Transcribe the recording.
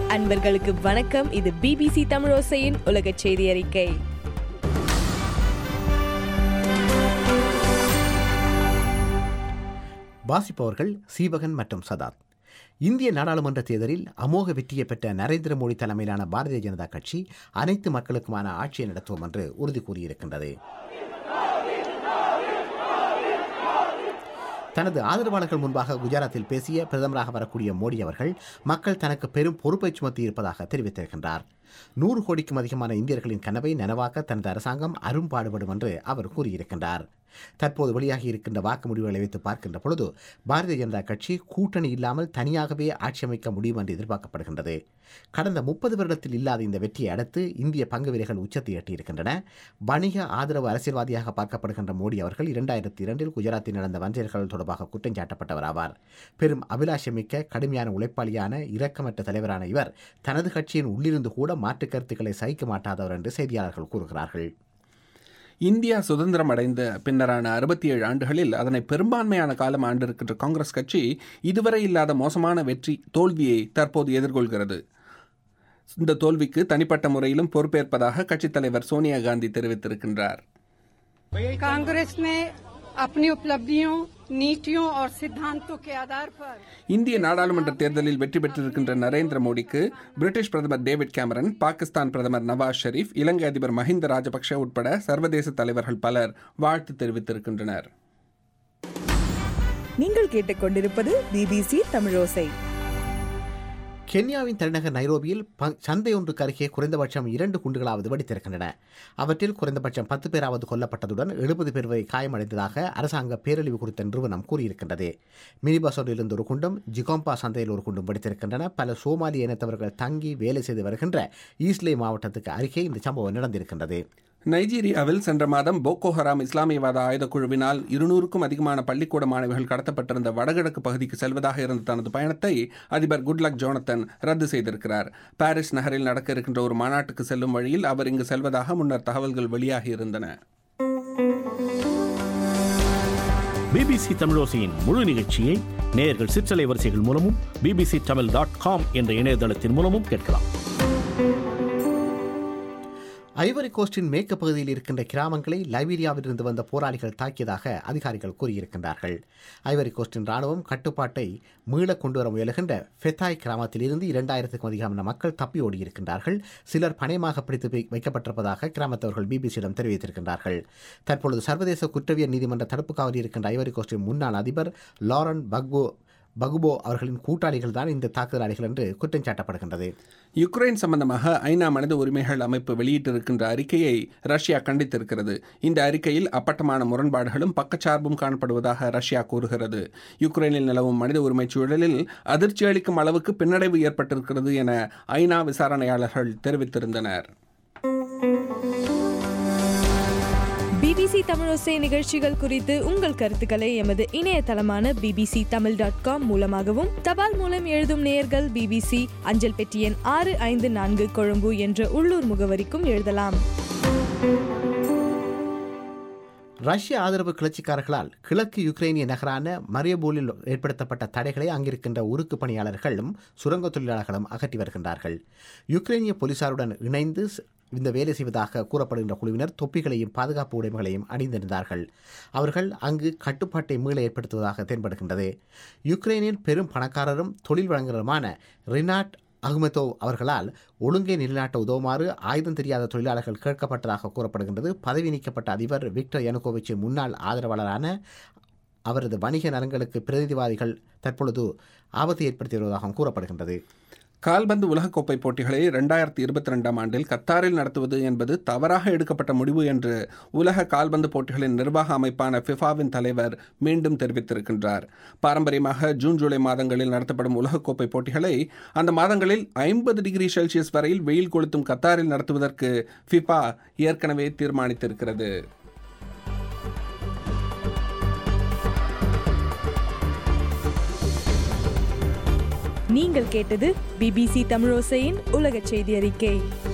அன்பர்களுக்கு வணக்கம் இது பிபிசி தமிழோசையின் உலக செய்தி அறிக்கை வாசிப்பவர்கள் சீவகன் மற்றும் சதாத் இந்திய நாடாளுமன்ற தேர்தலில் அமோக வெற்றியை பெற்ற நரேந்திர மோடி தலைமையிலான பாரதிய ஜனதா கட்சி அனைத்து மக்களுக்குமான ஆட்சியை நடத்துவோம் என்று உறுதி கூறியிருக்கின்றது தனது ஆதரவாளர்கள் முன்பாக குஜராத்தில் பேசிய பிரதமராக வரக்கூடிய மோடி அவர்கள் மக்கள் தனக்கு பெரும் பொறுப்பை சுமத்தி இருப்பதாக தெரிவித்திருக்கின்றார் நூறு கோடிக்கும் அதிகமான இந்தியர்களின் கனவை நனவாக்க தனது அரசாங்கம் அரும்பாடுபடும் என்று அவர் கூறியிருக்கின்றார் தற்போது வெளியாகி இருக்கின்ற வாக்கு முடிவுகளை வைத்து பார்க்கின்ற பொழுது பாரதிய ஜனதா கட்சி கூட்டணி இல்லாமல் தனியாகவே ஆட்சி அமைக்க முடியும் என்று எதிர்பார்க்கப்படுகின்றது கடந்த முப்பது வருடத்தில் இல்லாத இந்த வெற்றியை அடுத்து இந்திய பங்கு விலைகள் உச்சத்தை எட்டியிருக்கின்றன வணிக ஆதரவு அரசியல்வாதியாக பார்க்கப்படுகின்ற மோடி அவர்கள் இரண்டாயிரத்தி இரண்டில் குஜராத்தில் நடந்த வஞ்சல்கள் தொடர்பாக குற்றம் சாட்டப்பட்டவர் ஆவார் பெரும் அபிலாஷமிக்க கடுமையான உழைப்பாளியான இரக்கமற்ற தலைவரான இவர் தனது கட்சியின் உள்ளிருந்து கூட மாற்று கருத்துக்களை சகிக்க மாட்டாதவர் என்று செய்தியாளர்கள் கூறுகிறார்கள் இந்தியா சுதந்திரம் அடைந்த பின்னரான அறுபத்தி ஏழு ஆண்டுகளில் அதனை பெரும்பான்மையான காலம் ஆண்டிருக்கின்ற காங்கிரஸ் கட்சி இதுவரை இல்லாத மோசமான வெற்றி தோல்வியை தற்போது எதிர்கொள்கிறது இந்த தோல்விக்கு தனிப்பட்ட முறையிலும் பொறுப்பேற்பதாக கட்சித் தலைவர் சோனியா காந்தி தெரிவித்திருக்கின்றார் कांग्रेस ने अपनी उपलब्धियों नीतियों और सिद्धांतों के आधार पर இந்திய நாடாளுமன்ற தேர்தலில் வெற்றி பெற்றிருக்கின்ற நரேந்திர மோடிக்கு பிரிட்டிஷ் பிரதமர் டேவிட் கேமரன் பாகிஸ்தான் பிரதமர் நவாஸ் ஷெரீப் இலங்கை அதிபர் மஹிந்த ராஜபக்ஷ உட்பட சர்வதேச தலைவர்கள் பலர் வாழ்த்து தெரிவித்திருக்கின்றனர் நீங்கள் கேட்டுக்கொண்டிருப்பது பிபிசி தமிழோசை கென்யாவின் தலைநகர் நைரோபியில் ப- சந்தை ஒன்றுக்கு அருகே குறைந்தபட்சம் இரண்டு குண்டுகளாவது வெடித்திருக்கின்றன அவற்றில் குறைந்தபட்சம் பத்து பேராவது கொல்லப்பட்டதுடன் எழுபது பேர் வரை காயமடைந்ததாக அரசாங்க பேரழிவு குறித்த நிறுவனம் கூறியிருக்கின்றது மினி பஸ் ஒன்றிலிருந்து ஒரு குண்டும் ஜிகோம்பா சந்தையில் ஒரு குண்டும் வெடித்திருக்கின்றன பல சோமாலி இனத்தவர்கள் தங்கி வேலை செய்து வருகின்ற ஈஸ்லே மாவட்டத்துக்கு அருகே இந்த சம்பவம் நடந்திருக்கின்றது நைஜீரியாவில் சென்ற மாதம் போகோ ஹராம் இஸ்லாமியவாத ஆயுதக் குழுவினால் இருநூறுக்கும் அதிகமான பள்ளிக்கூட மாணவிகள் கடத்தப்பட்டிருந்த வடகிழக்கு பகுதிக்கு செல்வதாக இருந்த தனது பயணத்தை அதிபர் குட்லக் ஜோனத்தன் ரத்து செய்திருக்கிறார் பாரிஸ் நகரில் நடக்க இருக்கின்ற ஒரு மாநாட்டுக்கு செல்லும் வழியில் அவர் இங்கு செல்வதாக முன்னர் தகவல்கள் வெளியாகி இருந்தன பிபிசி தமிழோசையின் முழு நிகழ்ச்சியை நேயர்கள் சிற்றலை வரிசைகள் மூலமும் பிபிசி தமிழ் டாட் காம் என்ற இணையதளத்தின் மூலமும் கேட்கலாம் ஐவரி கோஸ்டின் மேற்கு பகுதியில் இருக்கின்ற கிராமங்களை லைபீரியாவிலிருந்து வந்த போராளிகள் தாக்கியதாக அதிகாரிகள் கூறியிருக்கின்றார்கள் ஐவரி கோஸ்டின் ராணுவம் கட்டுப்பாட்டை மீள கொண்டு வர முயலுகின்ற ஃபெத்தாய் கிராமத்தில் இருந்து இரண்டாயிரத்துக்கும் அதிகமான மக்கள் தப்பி ஓடியிருக்கின்றார்கள் சிலர் பணயமாக பிடித்து வை- வைக்கப்பட்டிருப்பதாக கிராமத்தவர்கள் பிபிசியிடம் தெரிவித்திருக்கின்றார்கள் தற்பொழுது சர்வதேச குற்றவியல் நீதிமன்ற தடுப்பு காவலில் இருக்கின்ற ஐவரி கோஸ்டின் முன்னாள் அதிபர் லாரன் பக்போ பகுபோ அவர்களின் கூட்டாளிகள் தான் இந்த தாக்குதலாளிகள் என்று குற்றம் சாட்டப்படுகின்றது யுக்ரைன் சம்பந்தமாக ஐநா மனித உரிமைகள் அமைப்பு வெளியிட்டிருக்கின்ற அறிக்கையை ரஷ்யா கண்டித்திருக்கிறது இந்த அறிக்கையில் அப்பட்டமான முரண்பாடுகளும் பக்கச்சார்பும் காணப்படுவதாக ரஷ்யா கூறுகிறது யுக்ரைனில் நிலவும் மனித உரிமைச் சூழலில் அதிர்ச்சி அளிக்கும் அளவுக்கு பின்னடைவு ஏற்பட்டிருக்கிறது என ஐநா விசாரணையாளர்கள் தெரிவித்திருந்தனர் பிபிசி தமிழோசை நிகழ்ச்சிகள் குறித்து உங்கள் கருத்துக்களை எமது இணையதளமான பிபிசி தமிழ் டாட் காம் மூலமாகவும் தபால் மூலம் எழுதும் நேயர்கள் பிபிசி அஞ்சல் பெட்டி எண் ஆறு ஐந்து நான்கு கொழும்பு என்ற உள்ளூர் முகவரிக்கும் எழுதலாம் ரஷ்ய ஆதரவு கிளர்ச்சிக்காரர்களால் கிழக்கு யுக்ரைனிய நகரான மரியபோலில் ஏற்படுத்தப்பட்ட தடைகளை அங்கிருக்கின்ற உருக்கு பணியாளர்களும் சுரங்க தொழிலாளர்களும் அகற்றி வருகின்றார்கள் யுக்ரைனிய போலீசாருடன் இணைந்து ஸ்- இந்த வேலை செய்வதாக கூறப்படுகின்ற குழுவினர் தொப்பிகளையும் பாதுகாப்பு உடைமைகளையும் அணிந்திருந்தார்கள் அவர்கள் அங்கு கட்டுப்பாட்டை மீள ஏற்படுத்துவதாக தென்படுகின்றது யுக்ரைனின் பெரும் பணக்காரரும் தொழில் வழங்குநருமான ரினாட் அஹ்மெதோவ் அவர்களால் ஒழுங்கை நிலைநாட்ட உதவுமாறு ஆயுதம் தெரியாத தொழிலாளர்கள் கேட்கப்பட்டதாக கூறப்படுகின்றது பதவி நீக்கப்பட்ட அதிபர் விக்டர் யனுகோவிச்சின் முன்னாள் ஆதரவாளரான அவரது வணிக நலன்களுக்கு பிரதிநிதிவாதிகள் தற்பொழுது ஆபத்தை ஏற்படுத்தி வருவதாகவும் கூறப்படுகின்றது கால்பந்து உலகக்கோப்பை போட்டிகளை ரெண்டாயிரத்தி இருபத்தி ரெண்டாம் ஆண்டில் கத்தாரில் நடத்துவது என்பது தவறாக எடுக்கப்பட்ட முடிவு என்று உலக கால்பந்து போட்டிகளின் நிர்வாக அமைப்பான ஃபிஃபாவின் தலைவர் மீண்டும் தெரிவித்திருக்கின்றார் பாரம்பரியமாக ஜூன் ஜூலை மாதங்களில் நடத்தப்படும் உலகக்கோப்பை போட்டிகளை அந்த மாதங்களில் ஐம்பது டிகிரி செல்சியஸ் வரையில் வெயில் கொளுத்தும் கத்தாரில் நடத்துவதற்கு ஃபிஃபா ஏற்கனவே தீர்மானித்திருக்கிறது நீங்கள் கேட்டது பிபிசி தமிழோசையின் உலக செய்தி அறிக்கை